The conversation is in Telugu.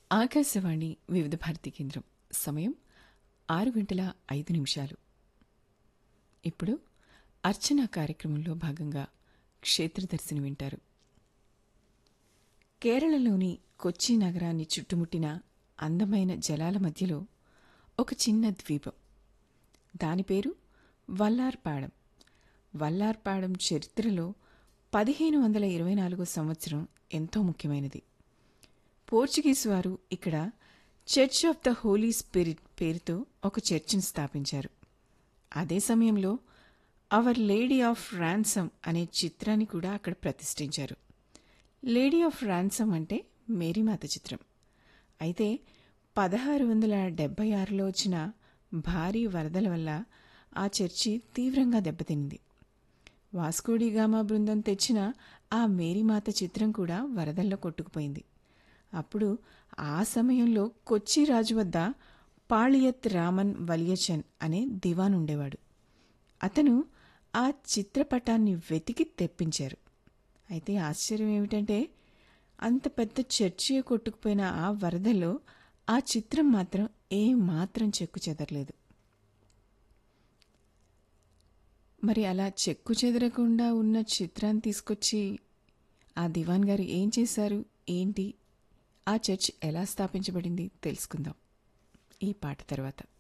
ఆకాశవాణి వివిధ భారతి కేంద్రం సమయం ఆరు గంటల ఐదు నిమిషాలు ఇప్పుడు అర్చన కార్యక్రమంలో భాగంగా క్షేత్రదర్శిని వింటారు కేరళలోని కొచ్చి నగరాన్ని చుట్టుముట్టిన అందమైన జలాల మధ్యలో ఒక చిన్న ద్వీపం దాని పేరు వల్లార్పాడం వల్లార్పాడం చరిత్రలో పదిహేను వందల ఇరవై నాలుగో సంవత్సరం ఎంతో ముఖ్యమైనది పోర్చుగీస్ వారు ఇక్కడ Church of the Holy Spirit పేరుతో ఒక చర్చిని స్థాపించారు అదే సమయంలో అవర్ లేడీ ఆఫ్ ర్యాన్సమ్ అనే చిత్రాన్ని కూడా అక్కడ ప్రతిష్ఠించారు లేడీ ఆఫ్ ర్యాన్సమ్ అంటే మేరీమాత చిత్రం అయితే పదహారు వందల డెబ్బై ఆరులో వచ్చిన భారీ వరదల వల్ల ఆ చర్చి తీవ్రంగా దెబ్బతింది వాస్కోడిగామా బృందం తెచ్చిన ఆ మేరీమాత చిత్రం కూడా వరదల్లో కొట్టుకుపోయింది అప్పుడు ఆ సమయంలో కొచ్చి రాజు వద్ద పాళియత్ రామన్ వలియచన్ అనే దివాన్ ఉండేవాడు అతను ఆ చిత్రపటాన్ని వెతికి తెప్పించారు అయితే ఆశ్చర్యం ఏమిటంటే అంత పెద్ద చర్చి కొట్టుకుపోయిన ఆ వరదలో ఆ చిత్రం మాత్రం ఏ మాత్రం చెక్కు చెదరలేదు మరి అలా చెక్కు చెదరకుండా ఉన్న చిత్రాన్ని తీసుకొచ్చి ఆ దివాన్ గారు ఏం చేశారు ఏంటి ఆ చర్చ్ ఎలా స్థాపించబడింది తెలుసుకుందాం ఈ పాట తర్వాత